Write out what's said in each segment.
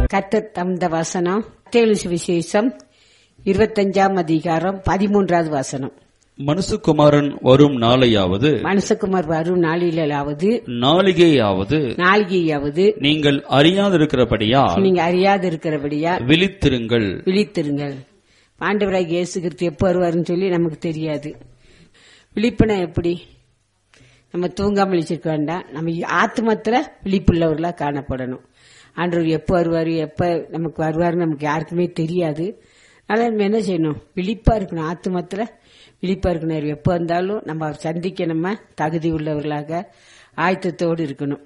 கத்தர் தந்த வசனம் மத்தேயு விசேஷம் இருபத்தஞ்சாம் அதிகாரம் பதிமூன்றாவது வசனம் மனுசுகுமாரன் வரும் நாளையாவது மனுஷகுமார் வரும் நாளிலாவது நாளிகையாவது நாளிகையாவது நீங்கள் அறியாதிருக்கிறபடியால் நீங்க அறியாது இருக்கிறபடியா விழித்திருங்கள் விழித்திருங்கள் ஆண்டவராக இயேசு கிறிஸ்து எப்போ வருவாருன்னு சொல்லி நமக்கு தெரியாது விழிப்புனா எப்படி நம்ம தூங்காம விழிச்சிருக்க வேண்டாம் நம்ம ஆத்மத்துல விழிப்புள்ளவர்களா காணப்படணும் ஆண்டவர் எப்போ வருவாரு எப்ப நமக்கு வருவாருன்னு நமக்கு யாருக்குமே தெரியாது அதனால நம்ம என்ன செய்யணும் விழிப்பா இருக்கணும் ஆத்மத்துல விழிப்பா இருக்கணும் அவர் எப்போ வந்தாலும் நம்ம அவர் சந்திக்க நம்ம தகுதி உள்ளவர்களாக ஆயத்தத்தோடு இருக்கணும்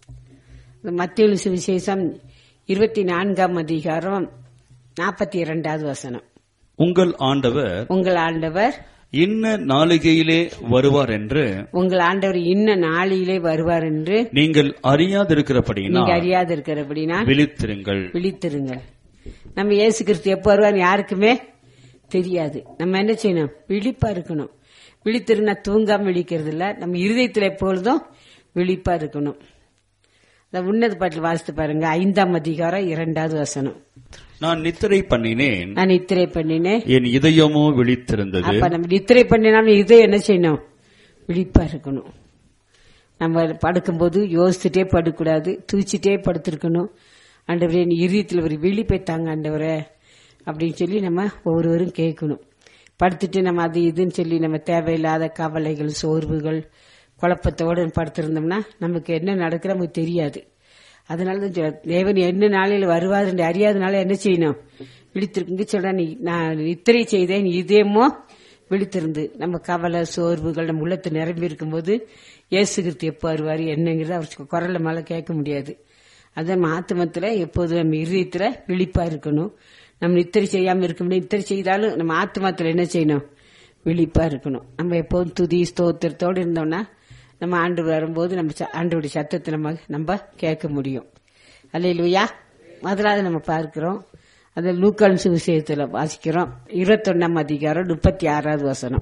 மத்திய சுவிசேஷம் இருபத்தி நான்காம் அதிகாரம் நாற்பத்தி இரண்டாவது வசனம் உங்கள் ஆண்டவர் உங்கள் ஆண்டவர் இன்ன நாளிகையிலே வருவார் என்று உங்கள் ஆண்டவர் இன்ன நாளிலே வருவார் என்று நீங்கள் நீங்க அறியாதிருக்கிறபடியினால் அறியாது இருக்கிறபடினா விழித்திருங்கள் விழித்திருங்கள் நம்ம இயேசு கிறிஸ்து எப்போ வருவார் யாருக்குமே தெரியாது நம்ம என்ன செய்யணும் விழிப்பா இருக்கணும் விழித்திருந்தா தூங்காம விழிக்கிறது இல்ல நம்ம இருதயத்துல எப்பொழுதும் விழிப்பா இருக்கணும் அந்த உன்னத பாட்டில் வாசித்து பாருங்க ஐந்தாம் அதிகாரம் இரண்டாவது வசனம் நான் நித்திரை பண்ணினேன் நான் நித்திரை பண்ணினேன் என் இதயமோ விழித்திருந்தது அப்ப நம்ம நித்திரை பண்ணினாலும் இதயம் என்ன செய்யணும் விழிப்பா இருக்கணும் நம்ம படுக்கும்போது யோசிச்சுட்டே படுக்கூடாது தூச்சிட்டே படுத்திருக்கணும் ஆண்டவரே நீ இறுதியத்தில் ஒரு விழிப்பை தாங்க ஆண்டவரே அப்படின்னு சொல்லி நம்ம ஒவ்வொருவரும் கேட்கணும் படுத்துட்டு நம்ம அது இதுன்னு சொல்லி நம்ம தேவையில்லாத கவலைகள் சோர்வுகள் குழப்பத்தோடு படுத்திருந்தோம்னா நமக்கு என்ன நடக்குது நமக்கு தெரியாது அதனால தான் சொல்ல தேவன் என்ன நாளையில் வருவார் என்று அறியாதனால என்ன செய்யணும் விழித்திருக்குங்க சொல்ற நீ நான் நித்திரை செய்தேன் இதயமோ விழித்திருந்து நம்ம கவலை சோர்வுகள் நம்ம உள்ளத்தை நிரம்பி இருக்கும்போது இயேசு கிறிஸ்து எப்போ வருவார் என்னங்கிறது அவர் குரல்ல மேல கேட்க முடியாது அதான் ஆத்மத்துல எப்போதும் நம்ம இருதயத்துல விழிப்பா இருக்கணும் நம்ம நித்திரை செய்யாம இருக்க முடியும் நித்திரை செய்தாலும் நம்ம ஆத்மத்துல என்ன செய்யணும் விழிப்பா இருக்கணும் நம்ம எப்போதும் துதி ஸ்தோத்திரத்தோடு இருந்தோம்னா நம்ம ஆண்டு வரும்போது நம்ம ச- ஆண்டவருடைய சத்தத்தை நம்ம நம்ம கேட்க முடியும் அல்லையா முதலாவது நம்ம பார்க்கிறோம் அந்த லூக்கான் சுவிசேஷத்துல வாசிக்கிறோம் இருபத்தொன்னாம் அதிகாரம் முப்பத்தி ஆறாவது வசனம்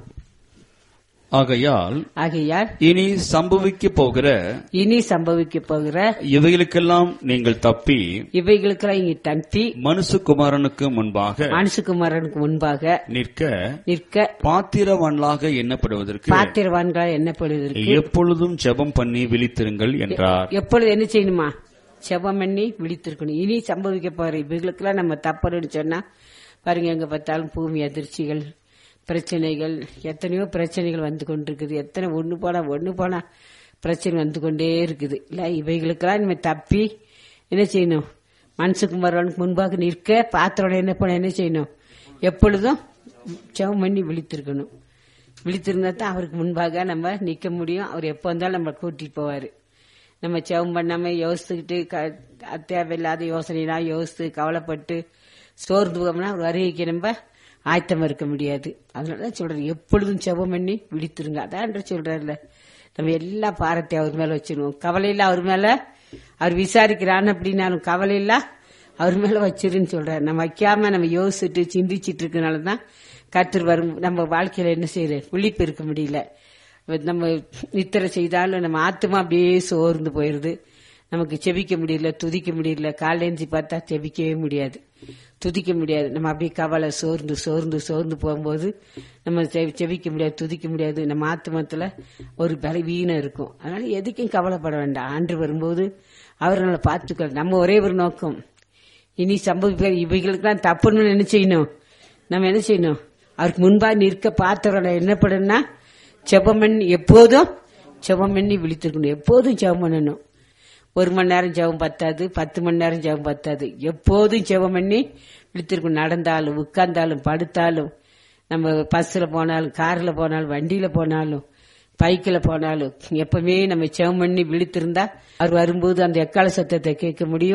ஆகையால் ஆகையால் இனி சம்பவிக்க போகிற இனி சம்பவிக்க போகிற இவைகளுக்கெல்லாம் நீங்கள் தப்பி இவைகளுக்கெல்லாம் இங்கு தப்பி மனுசுகுமாரனுக்கு முன்பாக மனுஷகுமாரனுக்கு முன்பாக நிற்க நிற்க பாத்திரவான்களாக எண்ணப்படுவதற்கு பாத்திரவான்களாய் எண்ணப்படுவதற்கு எப்பொழுதும் ஜெபம் பண்ணி விழித்திருங்கள் என்றார் எப்பொழுது என்ன செய்யணுமா செபம் பண்ணி விழித்திருக்கணும் இனி சம்பவிக்க போற இவைகளுக்கெல்லாம் நம்ம தப்பணும்னு சொன்னா பாருங்க எங்க பார்த்தாலும் பூமி அதிர்ச்சிகள் பிரச்சனைகள் எத்தனையோ பிரச்சனைகள் வந்து கொண்டிருக்குது எத்தனை ஒண்ணு போனா ஒண்ணு போனா பிரச்சனை வந்து கொண்டே இருக்குது இல்ல இவைகளுக்கெல்லாம் நம்ம தப்பி என்ன செய்யணும் மனசுக்குமாரவனுக்கு முன்பாக நிற்க பாத்திரோட என்ன பண்ண என்ன செய்யணும் எப்பொழுதும் செவம் பண்ணி விழித்திருக்கணும் விழித்திருந்தா தான் அவருக்கு முன்பாக நம்ம நிக்க முடியும் அவர் எப்போ வந்தாலும் நம்ம கூட்டிட்டு போவாரு நம்ம செவம் பண்ணாம யோசிச்சுக்கிட்டு க- தேவையில்லாத யோசனைலாம் யோசித்து கவலைப்பட்டு சோர்ந்து போகணும்னா அவர் வருகைக்கு நம்ம ஆயத்தமா இருக்க முடியாது அதனாலதான் சொல்றேன் எப்பொழுதும் செவம் பண்ணி விழித்திருங்க அதான் சொல்றாருல நம்ம எல்லா பாரத்தை அவர் மேல வச்சிருவோம் கவலையில அவர் மேல அவர் விசாரிக்கிறான்னு அப்படின்னாலும் கவலையில அவர் மேல வச்சிருன்னு சொல்றாரு நம்ம வைக்காம நம்ம யோசிச்சுட்டு சிந்திச்சிட்டு இருக்கனாலதான் கர்த்தர் வரும் நம்ம வாழ்க்கையில என்ன செய்யற விழிப்பு இருக்க முடியல நம்ம நித்திரை செய்தாலும் நம்ம ஆத்மா அப்படியே சோர்ந்து போயிருது நமக்கு செபிக்க முடியல துதிக்க முடியல காலேஞ்சி பார்த்தா செபிக்கவே முடியாது துதிக்க முடியாது நம்ம அப்படியே கவலை சோர்ந்து சோர்ந்து சோர்ந்து போகும்போது நம்ம செ- செபிக்க முடியாது துதிக்க முடியாது நம்ம ஆத்மத்துல ஒரு பலவீனம் இருக்கும் அதனால எதுக்கும் கவலைப்பட வேண்டாம் ஆண்டு வரும்போது அவர் நம்மளை பார்த்துக்க நம்ம ஒரே ஒரு நோக்கம் இனி சம்பவிக்க இவைகளுக்கெல்லாம் தப்புன்னு என்ன செய்யணும் நம்ம என்ன செய்யணும் அவருக்கு முன்பா நிற்க பார்த்தவரோட என்ன பண்ணணும்னா செபம் பண்ணி எப்போதும் செபம் பண்ணி விழித்திருக்கணும் எப்போதும் செபம் பண்ணணும் ஒரு மணி நேரம் ஜெபம் பத்தாது பத்து மணி நேரம் ஜெபம் பத்தாது எப்போதும் ஜெபம் பண்ணி விழித்திருக்கணும் நடந்தாலும் உட்கார்ந்தாலும் படுத்தாலும் நம்ம பஸ்ல போனாலும் கார்ல போனாலும் வண்டியில போனாலும் பைக்கில் போனாலும் எப்பவுமே நம்ம செவம் பண்ணி விழித்திருந்தா அவர் வரும்போது அந்த எக்கால சத்தத்தை கேட்க முடியும்